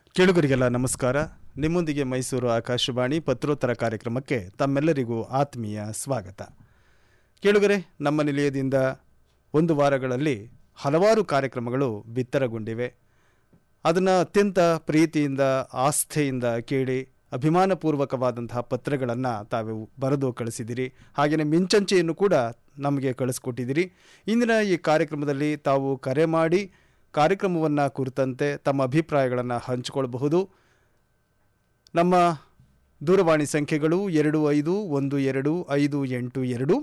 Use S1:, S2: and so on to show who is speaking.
S1: ಕೇಳುಗರಿಗೆಲ್ಲ ನಮಸ್ಕಾರ ನಿಮ್ಮೊಂದಿಗೆ ಮೈಸೂರು ಆಕಾಶವಾಣಿ ಪತ್ರೋತ್ತರ ಕಾರ್ಯಕ್ರಮಕ್ಕೆ ತಮ್ಮೆಲ್ಲರಿಗೂ ಆತ್ಮೀಯ ಸ್ವಾಗತ ಕೇಳುಗರೆ ನಮ್ಮ ನಿಲಯದಿಂದ ಒಂದು ವಾರಗಳಲ್ಲಿ ಹಲವಾರು ಕಾರ್ಯಕ್ರಮಗಳು ಬಿತ್ತರಗೊಂಡಿವೆ ಅದನ್ನು ಅತ್ಯಂತ ಪ್ರೀತಿಯಿಂದ ಆಸ್ಥೆಯಿಂದ ಕೇಳಿ ಅಭಿಮಾನಪೂರ್ವಕವಾದಂತಹ ಪತ್ರಗಳನ್ನು ತಾವು ಬರೆದು ಕಳಿಸಿದಿರಿ ಹಾಗೆಯೇ ಮಿಂಚಂಚೆಯನ್ನು ಕೂಡ ನಮಗೆ ಕಳಿಸ್ಕೊಟ್ಟಿದ್ದೀರಿ ಇಂದಿನ ಈ ಕಾರ್ಯಕ್ರಮದಲ್ಲಿ ತಾವು ಕರೆ ಮಾಡಿ ಕಾರ್ಯಕ್ರಮವನ್ನು ಕುರಿತಂತೆ ತಮ್ಮ ಅಭಿಪ್ರಾಯಗಳನ್ನು ಹಂಚಿಕೊಳ್ಳಬಹುದು ನಮ್ಮ ದೂರವಾಣಿ ಸಂಖ್ಯೆಗಳು ಎರಡು ಐದು ಒಂದು ಎರಡು ಐದು ಎಂಟು ಎರಡು